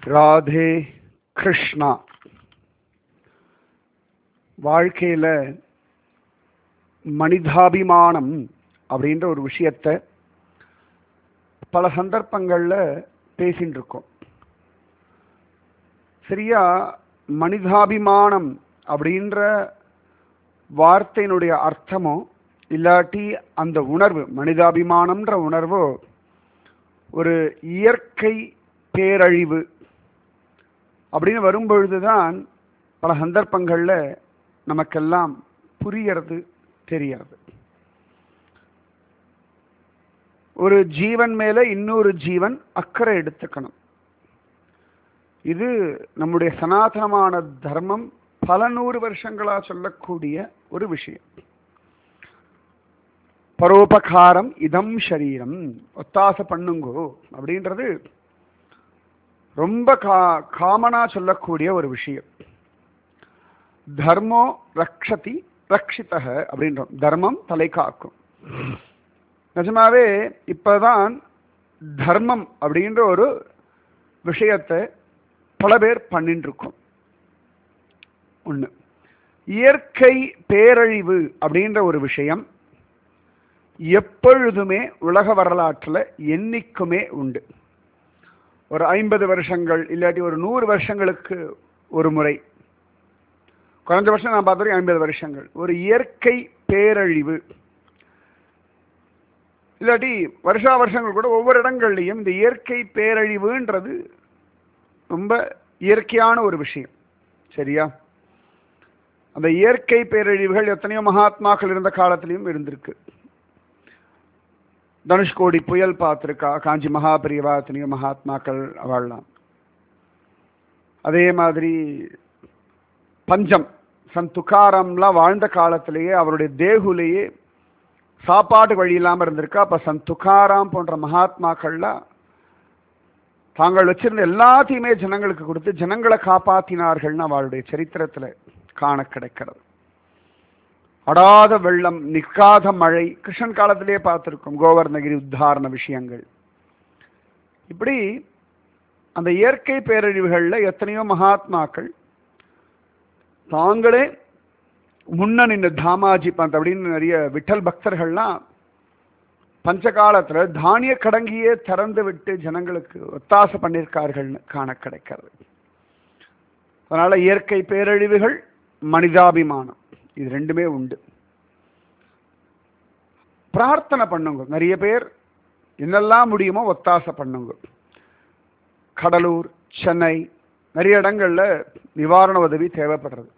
ராதே கிருஷ்ணா வாழ்க்கையில் மனிதாபிமானம் அப்படின்ற ஒரு விஷயத்தை பல சந்தர்ப்பங்களில் பேசின்னு இருக்கோம் சரியா மனிதாபிமானம் அப்படின்ற வார்த்தையினுடைய அர்த்தமோ இல்லாட்டி அந்த உணர்வு மனிதாபிமானம்ன்ற உணர்வோ ஒரு இயற்கை பேரழிவு அப்படின்னு வரும்பொழுதுதான் பல சந்தர்ப்பங்களில் நமக்கெல்லாம் புரியறது தெரியறது ஒரு ஜீவன் மேல இன்னொரு ஜீவன் அக்கறை எடுத்துக்கணும் இது நம்முடைய சனாதனமான தர்மம் பல நூறு வருஷங்களா சொல்லக்கூடிய ஒரு விஷயம் பரோபகாரம் இதம் சரீரம் ஒத்தாசை பண்ணுங்கோ அப்படின்றது ரொம்ப கா காமனா சொல்லக்கூடிய ஒரு விஷயம் தர்மோ ரக்ஷதி ரக்ஷிதக அப்படின்றோம் தர்மம் தலை காக்கும் நிஜமாவே இப்பதான் தர்மம் அப்படின்ற ஒரு விஷயத்தை பல பேர் பண்ணிட்டு இருக்கோம் ஒன்று இயற்கை பேரழிவு அப்படின்ற ஒரு விஷயம் எப்பொழுதுமே உலக வரலாற்றில் என்னைக்குமே உண்டு ஒரு ஐம்பது வருஷங்கள் இல்லாட்டி ஒரு நூறு வருஷங்களுக்கு ஒரு முறை குறைஞ்ச வருஷம் நான் பார்த்த ஐம்பது வருஷங்கள் ஒரு இயற்கை பேரழிவு இல்லாட்டி வருஷா வருஷங்கள் கூட ஒவ்வொரு இடங்கள்லையும் இந்த இயற்கை பேரழிவுன்றது ரொம்ப இயற்கையான ஒரு விஷயம் சரியா அந்த இயற்கை பேரழிவுகள் எத்தனையோ மகாத்மாக்கள் இருந்த காலத்திலையும் இருந்திருக்கு தனுஷ்கோடி புயல் பார்த்துருக்கா காஞ்சி மகாபிரிவா எத்தனையோ மகாத்மாக்கள் வாழலாம் அதே மாதிரி பஞ்சம் சன் துக்காராம்லாம் வாழ்ந்த காலத்திலேயே அவருடைய தேகுலேயே சாப்பாட்டு வழி இல்லாமல் இருந்திருக்கா அப்போ சன் துக்காராம் போன்ற மகாத்மாக்கள்லாம் தாங்கள் வச்சிருந்த எல்லாத்தையுமே ஜனங்களுக்கு கொடுத்து ஜனங்களை காப்பாற்றினார்கள்னு அவளுடைய சரித்திரத்தில் காண கிடைக்கிறது அடாத வெள்ளம் நிற்காத மழை கிருஷ்ணன் காலத்திலே பார்த்துருக்கோம் கோவர்ணகிரி உத்தாரண விஷயங்கள் இப்படி அந்த இயற்கை பேரழிவுகளில் எத்தனையோ மகாத்மாக்கள் தாங்களே முன்ன நின்று தாமாஜி பந்த் அப்படின்னு நிறைய விட்டல் பக்தர்கள்லாம் பஞ்சகாலத்தில் தானிய கடங்கியே திறந்து விட்டு ஜனங்களுக்கு ஒத்தாசை பண்ணியிருக்கார்கள்னு காண கிடைக்கிறது அதனால இயற்கை பேரழிவுகள் மனிதாபிமானம் இது ரெண்டுமே உண்டு பிரார்த்தனை பண்ணுங்க நிறைய பேர் என்னெல்லாம் முடியுமோ ஒத்தாசை பண்ணுங்க கடலூர் சென்னை நிறைய இடங்கள்ல நிவாரண உதவி தேவைப்படுறது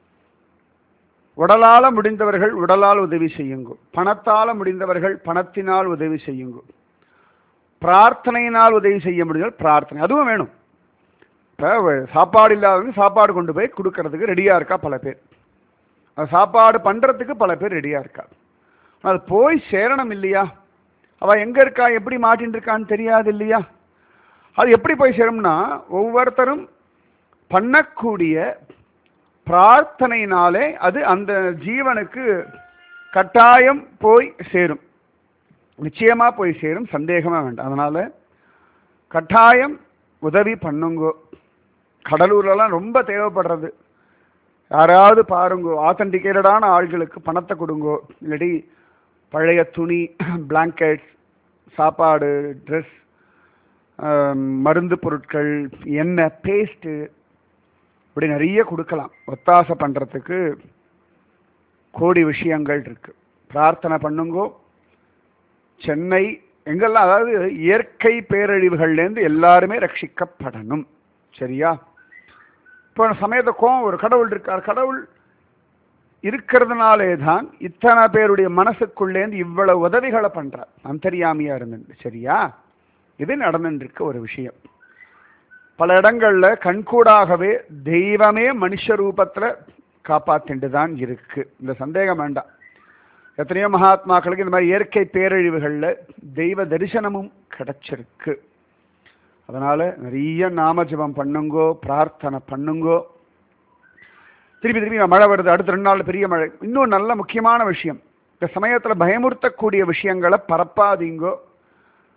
உடலால முடிந்தவர்கள் உடலால் உதவி செய்யுங்க பணத்தால முடிந்தவர்கள் பணத்தினால் உதவி செய்யுங்க பிரார்த்தனையினால் உதவி செய்ய முடிஞ்சல் பிரார்த்தனை அதுவும் வேணும் இப்போ சாப்பாடு இல்லாதவங்க சாப்பாடு கொண்டு போய் கொடுக்கறதுக்கு ரெடியாக இருக்கா பல பேர் அது சாப்பாடு பண்ணுறதுக்கு பல பேர் ரெடியாக இருக்கா அது போய் சேரணும் இல்லையா அவள் எங்கே இருக்கா எப்படி மாட்டின்னு இருக்கான்னு தெரியாது இல்லையா அது எப்படி போய் சேரும்னா ஒவ்வொருத்தரும் பண்ணக்கூடிய பிரார்த்தனையினாலே அது அந்த ஜீவனுக்கு கட்டாயம் போய் சேரும் நிச்சயமா போய் சேரும் சந்தேகமா வேண்டாம் அதனால கட்டாயம் உதவி பண்ணுங்கோ கடலூர்லலாம் ரொம்ப தேவைப்படுறது யாராவது பாருங்கோ ஆத்தன்டிகேட்டடான ஆள்களுக்கு பணத்தை கொடுங்கோ இல்லாட்டி பழைய துணி பிளாங்கெட்ஸ் சாப்பாடு ட்ரெஸ் மருந்து பொருட்கள் எண்ணெய் பேஸ்ட்டு இப்படி நிறைய கொடுக்கலாம் ஒத்தாசை பண்ணுறதுக்கு கோடி விஷயங்கள் இருக்கு பிரார்த்தனை பண்ணுங்கோ சென்னை எங்கெல்லாம் அதாவது இயற்கை பேரழிவுகள்லேருந்து எல்லாருமே ரட்சிக்கப்படணும் சரியா இப்போ சமயத்தை கோவம் ஒரு கடவுள் இருக்கார் கடவுள் இருக்கிறதுனாலே தான் இத்தனை பேருடைய மனசுக்குள்ளேருந்து இவ்வளவு உதவிகளை பண்றார் அந்தரியாமியா இருந்துட்டு சரியா இது நடந்துருக்கு ஒரு விஷயம் பல இடங்கள்ல கண்கூடாகவே தெய்வமே மனுஷ ரூபத்துல காப்பாத்திண்டு தான் இருக்கு இந்த சந்தேகம் வேண்டாம் எத்தனையோ மகாத்மாக்களுக்கு இந்த மாதிரி இயற்கை பேரழிவுகள்ல தெய்வ தரிசனமும் கிடைச்சிருக்கு அதனால நிறைய நாம ஜபம் பண்ணுங்கோ பிரார்த்தனை பண்ணுங்கோ திருப்பி திருப்பி மழை வருது அடுத்த ரெண்டு நாள் பெரிய மழை இன்னும் நல்ல முக்கியமான விஷயம் இந்த சமயத்துல பயமுறுத்தக்கூடிய விஷயங்களை பரப்பாதீங்கோ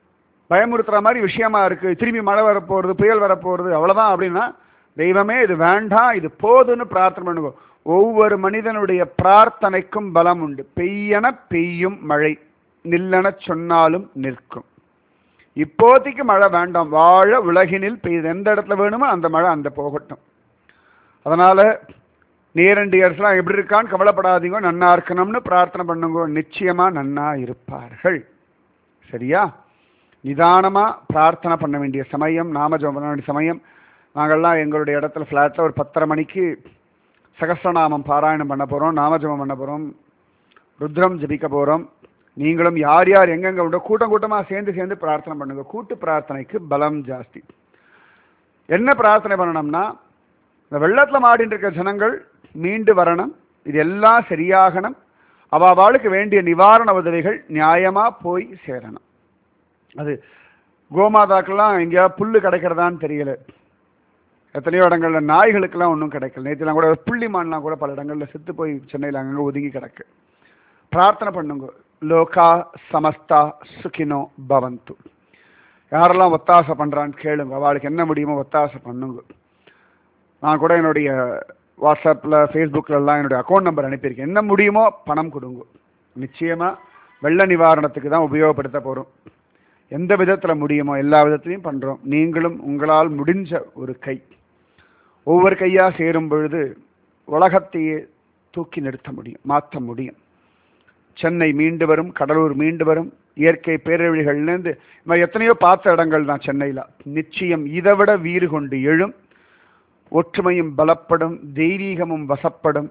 பயமுறுத்துற மாதிரி விஷயமா இருக்கு திரும்பி மழை வரப்போறது புயல் வரப்போறது அவ்வளவுதான் அப்படின்னா தெய்வமே இது வேண்டாம் இது போதுன்னு பிரார்த்தனை பண்ணுங்க ஒவ்வொரு மனிதனுடைய பிரார்த்தனைக்கும் பலம் உண்டு பெய்யன பெய்யும் மழை நில்லன சொன்னாலும் நிற்கும் இப்போதைக்கு மழை வேண்டாம் வாழ உலகினில் பெய்யுது எந்த இடத்துல வேணுமோ அந்த மழை அந்த போகட்டும் அதனால நேரண்டு இயர்ஸ்லாம் எப்படி இருக்கான்னு கவலைப்படாதீங்க நன்னா இருக்கணும்னு பிரார்த்தனை பண்ணுங்க நிச்சயமா நன்னா இருப்பார்கள் சரியா நிதானமா பிரார்த்தனை பண்ண வேண்டிய சமயம் நாம ஜெபம் பண்ண வேண்டிய சமயம் நாங்கள்லாம் எங்களுடைய இடத்துல ஃப்ளாட்டில் ஒரு பத்தரை மணிக்கு சகஸ்ரநாமம் பாராயணம் பண்ண போகிறோம் நாமஜபம் பண்ண போகிறோம் ருத்ரம் ஜபிக்க போகிறோம் நீங்களும் யார் யார் எங்கெங்க உண்டோ கூட்டம் கூட்டமாக சேர்ந்து சேர்ந்து பிரார்த்தனை பண்ணுங்க கூட்டு பிரார்த்தனைக்கு பலம் ஜாஸ்தி என்ன பிரார்த்தனை பண்ணணும்னா இந்த வெள்ளத்தில் மாடின்னு இருக்க ஜனங்கள் மீண்டு வரணும் இது எல்லாம் சரியாகணும் அவாளுக்கு வேண்டிய நிவாரண உதவிகள் நியாயமாக போய் சேரணும் அது கோமாதாக்கெல்லாம் எங்கேயா புல்லு கிடைக்கிறதான்னு தெரியல எத்தனையோ இடங்கள்ல நாய்களுக்கெல்லாம் ஒன்றும் கிடைக்கல நேற்றுலாம் கூட புள்ளிமான்லாம் கூட பல இடங்கள்ல செத்து போய் சென்னையில் அங்கங்கே ஒதுங்கி கிடக்கு பிரார்த்தனை பண்ணுங்க லோகா சமஸ்தா சுகினோ பவந்து யாரெல்லாம் ஒத்தாசை பண்றான்னு கேளுங்க அவளுக்கு என்ன முடியுமோ ஒத்தாசை பண்ணுங்க நான் கூட என்னுடைய வாட்ஸ்அப்பில் ஃபேஸ்புக்கில் எல்லாம் என்னுடைய அக்கௌண்ட் நம்பர் அனுப்பியிருக்கேன் என்ன முடியுமோ பணம் கொடுங்க நிச்சயமா வெள்ள நிவாரணத்துக்கு தான் உபயோகப்படுத்த போகிறோம் எந்த விதத்தில் முடியுமோ எல்லா விதத்துலையும் பண்ணுறோம் நீங்களும் உங்களால் முடிஞ்ச ஒரு கை ஒவ்வொரு கையாக சேரும் பொழுது உலகத்தையே தூக்கி நிறுத்த முடியும் மாற்ற முடியும் சென்னை மீண்டு வரும் கடலூர் மீண்டு வரும் இயற்கை பேரழிவுகள்லேருந்து நம்ம எத்தனையோ பார்த்த இடங்கள் தான் சென்னையில் நிச்சயம் இதை விட வீறு கொண்டு எழும் ஒற்றுமையும் பலப்படும் தெய்வீகமும் வசப்படும்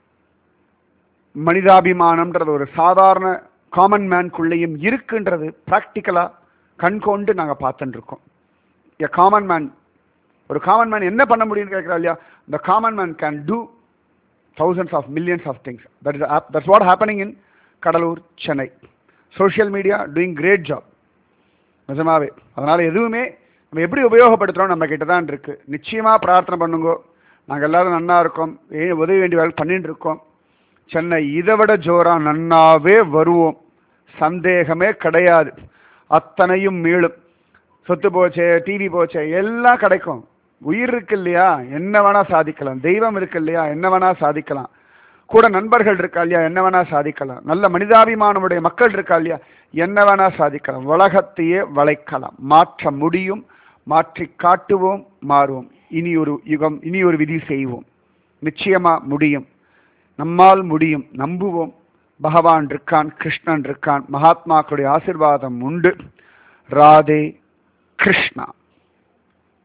மனிதாபிமானம்ன்றது ஒரு சாதாரண காமன் மேன்குள்ளேயும் இருக்குன்றது ப்ராக்டிக்கலாக கண் கொண்டு நாங்கள் பார்த்துட்டு இருக்கோம் எ காமன் மேன் ஒரு காமன் மேன் என்ன பண்ண முடியும்னு கேட்குறா இல்லையா the common man can do thousands of millions of things that is that's what happening in Cuddalore Chennai social media doing great job நிஜமாவே அதனால் எதுவுமே நம்ம எப்படி உபயோகப்படுத்துகிறோம் நம்ம கிட்ட தான் இருக்கு நிச்சயமாக பிரார்த்தனை பண்ணுங்க நாங்கள் எல்லாரும் நன்னா இருக்கோம் ஏ உதவி வேண்டிய வேலை பண்ணிட்டு இருக்கோம் சென்னை இதை விட ஜோரா நன்னாவே வருவோம் சந்தேகமே கிடையாது அத்தனையும் மீளும் சொத்து போச்சே டிவி போச்சே எல்லாம் கிடைக்கும் உயிர் இருக்கு இல்லையா என்ன வேணா சாதிக்கலாம் தெய்வம் இருக்கு இல்லையா என்ன வேணா சாதிக்கலாம் கூட நண்பர்கள் இருக்கா இல்லையா என்ன வேணா சாதிக்கலாம் நல்ல மனிதாபிமானமுடைய மக்கள் இருக்கா இல்லையா என்ன வேணா சாதிக்கலாம் உலகத்தையே வளைக்கலாம் மாற்ற முடியும் மாற்றி காட்டுவோம் மாறுவோம் இனி ஒரு யுகம் இனி ஒரு விதி செய்வோம் நிச்சயமா முடியும் நம்மால் முடியும் நம்புவோம் பகவான் இருக்கான் கிருஷ்ணன் இருக்கான் மகாத்மாக்களுடைய ஆசிர்வாதம் உண்டு ராதே கிருஷ்ணா